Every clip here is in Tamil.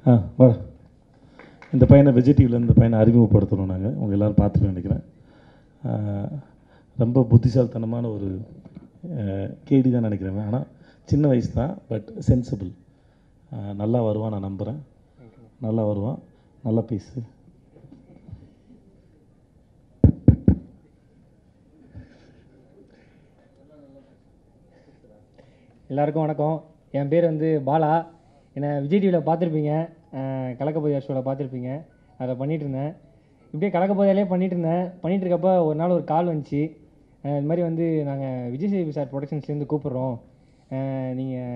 ஆ வா இந்த பையனை வெஜிடிவில் இந்த பையனை அறிமுகப்படுத்தணும் நாங்கள் உங்கள் எல்லோரும் பார்த்துட்டு நினைக்கிறேன் ஆ, ரொம்ப புத்திசாலித்தனமான ஒரு கேடி தான் நினைக்கிறேன் ஆனால் சின்ன வயசு தான் பட் சென்சிபிள் நல்லா வருவான் நான் நம்புகிறேன் நல்லா வருவான் நல்லா பேசு எல்லாருக்கும் வணக்கம் என் பேர் வந்து பாலா என்னை விஜய் டிவியில் பார்த்துருப்பீங்க கலக்கப்போதையா ஷோவில் பார்த்துருப்பீங்க அதை பண்ணிகிட்டு இருந்தேன் இப்படியே கலக்கப்போதையிலே பண்ணிகிட்டு இருந்தேன் பண்ணிகிட்டு இருக்கப்ப ஒரு நாள் ஒரு கால் வந்துச்சு அஹ் இது மாதிரி வந்து நாங்கள் விஜய் சேவி சார் ப்ரொடக்ஷன்ஸ்லேருந்து கூப்பிட்றோம் நீங்கள்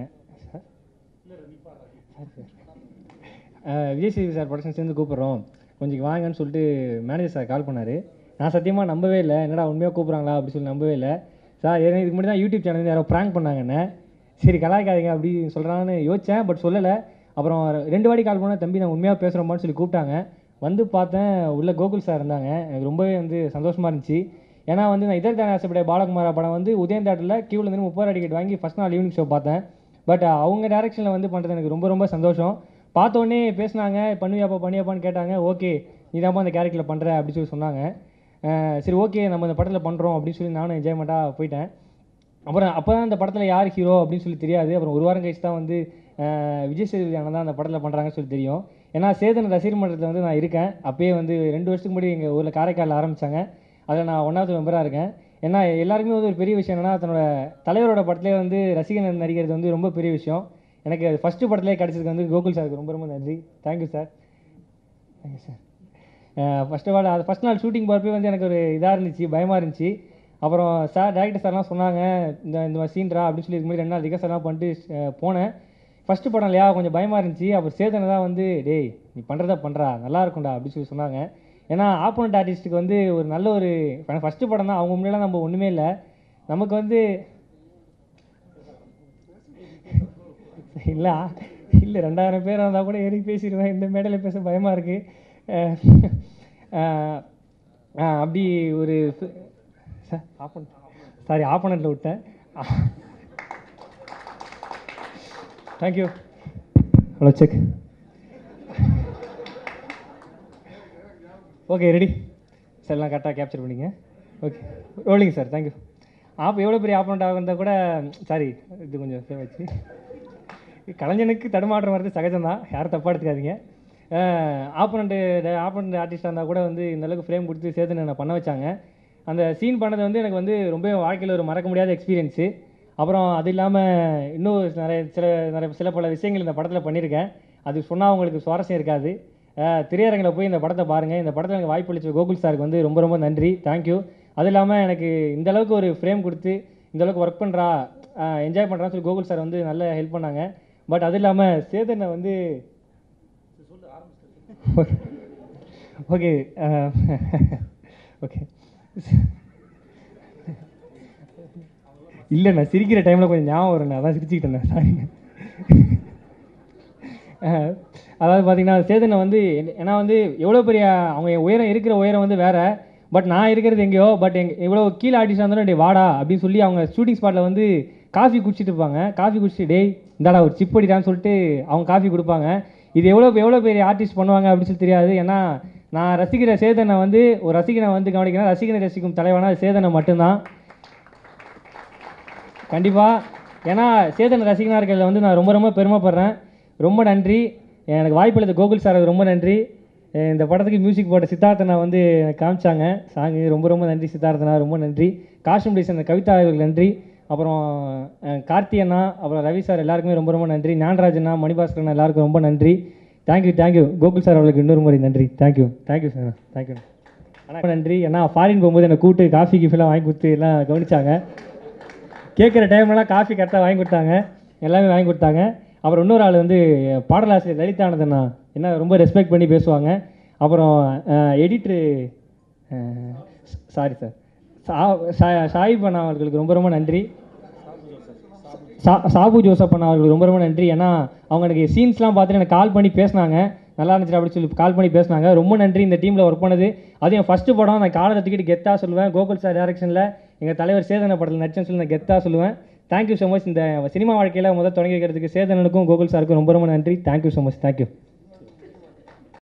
விஜய் சேவி சார் ப்ரொடக்ஷன்ஸ்லேருந்து கூப்பிட்றோம் கொஞ்சம் வாங்கன்னு சொல்லிட்டு மேனேஜர் சார் கால் பண்ணார் நான் சத்தியமாக நம்பவே இல்லை என்னடா உண்மையாக கூப்பிட்றாங்களா அப்படி சொல்லி நம்பவே இல்லை சார் ஏன்னா இதுக்கு முன்னாடி தான் யூடியூப் சேனல் யாரோ ப்ராங்க் பண்ணாங்க என்ன சரி கலாய்க்காதீங்க அப்படி சொல்கிறான்னு யோசித்தேன் பட் சொல்லலை அப்புறம் ரெண்டு வாட்டி கால் பண்ணால் தம்பி நான் உண்மையாக பேசுகிறோமான்னு சொல்லி கூப்பிட்டாங்க வந்து பார்த்தேன் உள்ள கோகுல் சார் இருந்தாங்க எனக்கு ரொம்பவே வந்து சந்தோஷமாக இருந்துச்சு ஏன்னா வந்து நான் இதர் தானே ஆசைப்பட்ட பாலகுமாரா படம் வந்து உதயம் தேட்டரில் கியூவில் இருந்து முப்பது ரூபா டிக்கெட் வாங்கி ஃபஸ்ட் நாள் ஈவினிங் ஷோ பார்த்தேன் பட் அவங்க டேரெக்ஷனில் வந்து பண்ணுறது எனக்கு ரொம்ப ரொம்ப சந்தோஷம் பார்த்த உடனே பேசுனாங்க பண்ணுவியாப்பா பண்ணியாப்பான்னு கேட்டாங்க ஓகே நீ தான்ப்பா அந்த கேரக்டரில் பண்ணுற அப்படின்னு சொல்லி சொன்னாங்க அஹ் சரி ஓகே நம்ம இந்த படத்தில் பண்ணுறோம் அப்படின்னு சொல்லி நானும் என்ஜாய்மெண்ட்டாக போயிட்டேன் அப்புறம் அப்போ தான் அந்த படத்தில் யார் ஹீரோ அப்படின்னு சொல்லி தெரியாது அப்புறம் ஒரு வாரம் கழிச்சு தான் வந்து அஹ், விஜய் சேதுபதி அண்ணன் தான் அந்த படத்தில் பண்ணுறாங்கன்னு சொல்லி தெரியும் ஏன்னா சேதன் ரசிகர் மன்றத்தில் வந்து நான் இருக்கேன் அப்பயே வந்து ரெண்டு வருஷத்துக்கு முன்னாடி எங்கள் ஊரில் காரைக்காலில் ஆரம்பித்தாங்க அதில் நான் ஒன்றாவது மெம்பராக இருக்கேன் ஏன்னா எல்லாருக்குமே வந்து ஒரு பெரிய விஷயம் என்னன்னா தன்னோட தலைவரோட படத்திலே வந்து ரசிகன் நடிக்கிறது வந்து ரொம்ப பெரிய விஷயம் எனக்கு அது ஃபஸ்ட்டு படத்திலே கிடச்சதுக்கு வந்து கோகுல் சாருக்கு ரொம்ப ரொம்ப நன்றி thank you sir thank you sir first of all அது ஃபஸ்ட் நாள் ஷூட்டிங் போகிறப்பே வந்து எனக்கு ஒரு இதாக இருந்துச்சு பயமாக இருந்துச்சு அப்புறம் சார் டேரக்டர் சார்லாம் சொன்னாங்க இந்த இந்த மாதிரி சீன்ரா அப்படின்னு சொல்லி இதுக்கு முன்னாடி ரெண்டு நாள் ரிகர்சல்லாம் பண்ணிட்டு அஹ், போனேன் ஃபஸ்ட்டு படம் இல்லையா கொஞ்சம் பயமாக இருந்துச்சு அப்புறம் சேதனை தான் வந்து டேய் நீ பண்ணுறதா பண்ணுறா நல்லா இருக்கும்டா அப்படின்னு சொல்லி சொன்னாங்க ஏன்னா ஆப்போனண்ட் ஆர்டிஸ்ட்டுக்கு வந்து ஒரு நல்ல ஒரு ஃபஸ்ட்டு படம் தான் அவங்க முன்னாடி நம்ம ஒன்றுமே இல்லை நமக்கு வந்து இல்லை இல்லை ரெண்டாயிரம் பேர் இருந்தால் கூட ஏறி பேசிடுவேன் இந்த மேடையில் பேச பயமாக இருக்குது அப்படி ஒரு ஆப்பன் சாரி ஆப்பனண்ட்டில் விட்டேன் thank you hello check okay ready sir எல்லாம் கரெக்டாக கேப்சர் பண்ணிங்க ஓகே ரோலிங் சார் தேங்க்யூ ஆப் எவ்வளோ பெரிய ஆப்பனண்ட்டாக இருந்தால் கூட சாரி இது கொஞ்சம் சேவ் ஆச்சு கலைஞனுக்கு தடுமாற்றம் வர்றது சகஜம்தான் யாரும் தப்பாக எடுத்துக்காதீங்க ஆப்பனண்ட்டு ஆப்பனண்ட் ஆர்டிஸ்டாக இருந்தால் கூட வந்து இந்த அளவுக்கு ஃப்ரேம் கொடுத்து சேர்த்து என்னை பண்ண வச்சாங்க அந்த சீன் பண்ணது வந்து எனக்கு வந்து ரொம்ப வாழ்க்கையில் ஒரு மறக்க முடியாத எக்ஸ்பீரியன்ஸு அப்புறம் அது இல்லாமல் இன்னும் நிறைய சில நிறைய சில பல விஷயங்கள் இந்த படத்தில் பண்ணியிருக்கேன் அது சொன்னால் உங்களுக்கு சுவாரஸ்யம் இருக்காது அஹ், திரையரங்கில் போய் இந்த படத்தை பாருங்கள் இந்த படத்தில் எனக்கு வாய்ப்பு அளிச்ச கோகுல் சாருக்கு வந்து ரொம்ப ரொம்ப நன்றி தேங்க்யூ அது இல்லாமல் எனக்கு இந்த அளவுக்கு ஒரு ஃப்ரேம் கொடுத்து இந்த அளவுக்கு ஒர்க் பண்ணுறா என்ஜாய் பண்ணுறான்னு சொல்லி கோகுல் சார் வந்து நல்ல ஹெல்ப் பண்ணாங்க பட் அது இல்லாமல் சேதனை வந்து ஓகே ஓகே இல்லை நான் சிரிக்கிற டைமில் கொஞ்சம் ஞாபகம் வரும் அதான் சிரிச்சுக்கிட்டேன் சாரிங்க அதாவது பார்த்தீங்கன்னா சேதனை வந்து என்ன- ஏன்னா வந்து எவ்வளோ பெரிய அவங்க உயரம் இருக்கிற உயரம் வந்து வேற பட் நான் இருக்கிறது எங்கேயோ பட் எங்க எவ்வளோ கீழே ஆர்டிஸ்டாக இருந்தாலும் டேய் வாடா அப்படின்னு சொல்லி அவங்க ஷூட்டிங் ஸ்பாட்டில் வந்து காஃபி குடிச்சிட்டு இருப்பாங்க காஃபி குடிச்சிட்டு டேய் இந்தாடா ஒரு சிப் அடிடான்னு சொல்லிட்டு அவங்க காஃபி கொடுப்பாங்க இது எவ்வளோ எவ்வளோ பெரிய ஆர்டிஸ்ட் பண்ணுவாங்க அப்படின்னு சொல்லி தெரியாது ஏன்னா நான் ரசிக்கிற சேதனை வந்து ஒரு ரசிகனை வந்து கவனிக்கிறேன் ரசிகனை ரசிக்கும் தலைவனா அது சேதனை மட்டும்தான் கண்டிப்பாக ஏன்னா சேதன் ரசிகனாக இருக்கிறதுல வந்து நான் ரொம்ப ரொம்ப பெருமைப்படுறேன் ரொம்ப நன்றி எனக்கு வாய்ப்பு அளித்த கோகுல் சாருக்கு ரொம்ப நன்றி அஹ் இந்த படத்துக்கு மியூசிக் போட்ட சித்தார்த்தனா வந்து எனக்கு காமிச்சாங்க சாங்கு ரொம்ப ரொம்ப நன்றி சித்தார்த்தனா ரொம்ப நன்றி காஸ்டியூம் டிசைனர் கவிதா அவர்களுக்கு நன்றி அப்புறம் அஹ், கார்த்தி அண்ணா அப்புறம் ரவி சார் எல்லாருக்குமே ரொம்ப ரொம்ப நன்றி ஞானராஜ் அண்ணா மணிபாஸ்கர் அண்ணா எல்லாருக்கும் ரொம்ப நன்றி தேங்க்யூ தேங்க்யூ கோகுல் சார் அவர்களுக்கு இன்னொரு முறை நன்றி தேங்க்யூ தேங்க்யூ சார் தேங்க்யூ அண்ணா ரொம்ப நன்றி ஏன்னா ஃபாரின் போகும்போது என்னை கூப்பிட்டு காஃபி கிஃபிலாம் வாங்கி கொடுத்து எல்லாம் கவனிச்சாங்க கேட்குற டைம்லலாம் காஃபி கரெக்டாக வாங்கி கொடுத்தாங்க எல்லாமே வாங்கி கொடுத்தாங்க அப்புறம் இன்னொரு ஆள் வந்து பாடலாசிரியர் லலிதானந்தண்ணா என்ன ரொம்ப ரெஸ்பெக்ட் பண்ணி பேசுவாங்க அப்புறம் எடிட்ரு சாரி சார் சா சாயிப் அண்ணா அவர்களுக்கு ரொம்ப ரொம்ப நன்றி சா சாபு ஜோசப் அண்ணா அவர்களுக்கு ரொம்ப ரொம்ப நன்றி ஏன்னா அவங்க எனக்கு சீன்ஸ்லாம் பார்த்துட்டு எனக்கு கால் பண்ணி பேசினாங்க நல்லா இருந்துச்சு அப்படின்னு சொல்லி கால் பண்ணி பேசினாங்க ரொம்ப நன்றி இந்த டீமில் ஒர்க் பண்ணது அதுவும் என் ஃபஸ்ட்டு படம் நான் காலத்தை தூக்கிட்டு கெத்தாக சொல்லுவேன் கோகுல் சார் டேரக்ஷனில் எங்கள் தலைவர் சேதன படத்தில் நடிச்சேன்னு சொல்லி நான் கெத்தாக சொல்லுவேன் தேங்க்யூ ஸோ மச் இந்த சினிமா வாழ்க்கையில் முதல் தொடங்கி வைக்கிறதுக்கு சேதனனுக்கும் கோகுல் சாருக்கும் ரொம்ப ரொம்ப நன்றி தேங்க்யூ ஸோ மச் தேங்க்யூ